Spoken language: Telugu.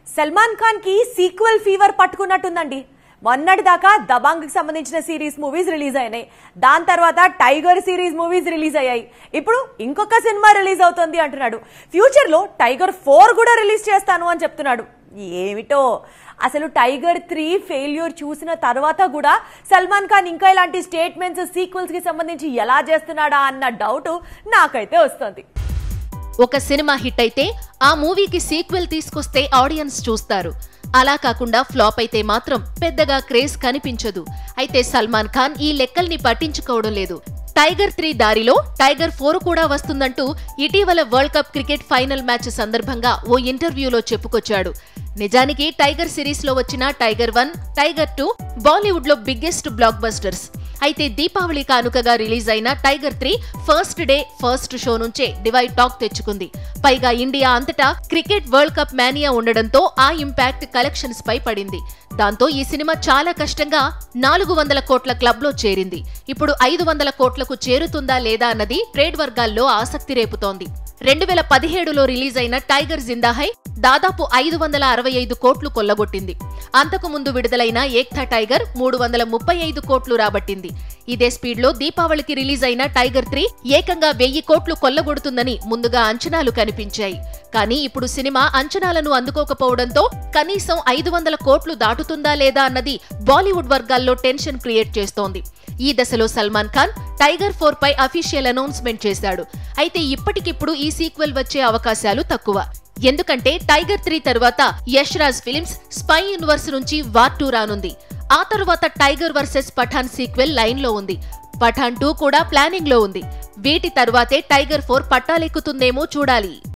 సల్మాన్ ఖాన్ కి సీక్వెల్ ఫీవర్ పట్టుకున్నట్టుందండి మొన్నటి దాకా దబాంగ్ కి సంబంధించిన సిరీస్ మూవీస్ రిలీజ్ అయినాయి దాని తర్వాత టైగర్ సిరీస్ మూవీస్ రిలీజ్ అయ్యాయి ఇప్పుడు ఇంకొక సినిమా రిలీజ్ అవుతుంది అంటున్నాడు ఫ్యూచర్ లో టైగర్ ఫోర్ కూడా రిలీజ్ చేస్తాను అని చెప్తున్నాడు ఏమిటో అసలు టైగర్ త్రీ ఫెయిల్యూర్ చూసిన తర్వాత కూడా సల్మాన్ ఖాన్ ఇంకా ఇలాంటి స్టేట్మెంట్స్ సీక్వెల్స్ కి సంబంధించి ఎలా చేస్తున్నాడా అన్న డౌట్ నాకైతే వస్తుంది ఒక సినిమా హిట్ అయితే ఆ మూవీకి సీక్వెల్ తీసుకొస్తే ఆడియన్స్ చూస్తారు అలా కాకుండా ఫ్లాప్ అయితే మాత్రం పెద్దగా క్రేజ్ కనిపించదు అయితే సల్మాన్ ఖాన్ ఈ లెక్కల్ని పట్టించుకోవడం లేదు టైగర్ త్రీ దారిలో టైగర్ ఫోర్ కూడా వస్తుందంటూ ఇటీవల world cup cricket final match సందర్భంగా ఓ ఇంటర్వ్యూలో చెప్పుకొచ్చాడు నిజానికి టైగర్ సిరీస్ లో వచ్చిన Tiger one Tiger two Bollywood లో బిగ్గెస్ట్ బ్లాక్ బస్టర్స్ అయితే దీపావళి కానుకగా రిలీజ్ అయిన Tiger three first day first show నుంచే డివైడ్ టాక్ తెచ్చుకుంది పైగా ఇండియా అంతటా క్రికెట్ వరల్డ్ కప్ మేనియా ఉండడంతో ఆ ఇంపాక్ట్ కలెక్షన్స్ పై పడింది దాంతో ఈ సినిమా చాలా కష్టంగా నాలుగు వందల కోట్ల క్లబ్ లో చేరింది ఇప్పుడు ఐదు వందల కోట్లకు చేరుతుందా లేదా అన్నది ట్రేడ్ వర్గాల్లో ఆసక్తి రేపుతోంది రెండు వేల పదిహేడులో రిలీజ్ అయిన టైగర్ జిందాహై దాదాపు ఐదు వందల అరవై ఐదు కోట్లు కొల్లగొట్టింది అంతకు ముందు విడుదలైన ఏక్తా టైగర్ మూడు వందల ముప్పై ఐదు కోట్లు రాబట్టింది ఇదే స్పీడ్లో దీపావళికి రిలీజ్ అయిన టైగర్ త్రీ ఏకంగా వెయ్యి కోట్లు కొల్లగొడుతుందని ముందుగా అంచనాలు కనిపించాయి కానీ ఇప్పుడు సినిమా అంచనాలను అందుకోకపోవడంతో కనీసం ఐదు వందల కోట్లు దాటుతుందా లేదా అన్నది బాలీవుడ్ వర్గాల్లో టెన్షన్ క్రియేట్ చేస్తోంది ఈ దశలో సల్మాన్ ఖాన్ టైగర్ ఫోర్ పై అఫీషియల్ అనౌన్స్మెంట్ చేశాడు అయితే ఇప్పటికిప్పుడు ఈ సీక్వెల్ వచ్చే అవకాశాలు తక్కువ ఎందుకంటే టైగర్ త్రీ తరువాత Yash Raj films spy universe నుంచి వార్ టూ రానుంది ఆ తరువాత Tiger versus Pathaan sequel line లో ఉంది పఠాన్ టూ కూడా ప్లానింగ్ లో ఉంది వీటి తరువాతే టైగర్ ఫోర్ పట్టాలెక్కుతుందేమో చూడాలి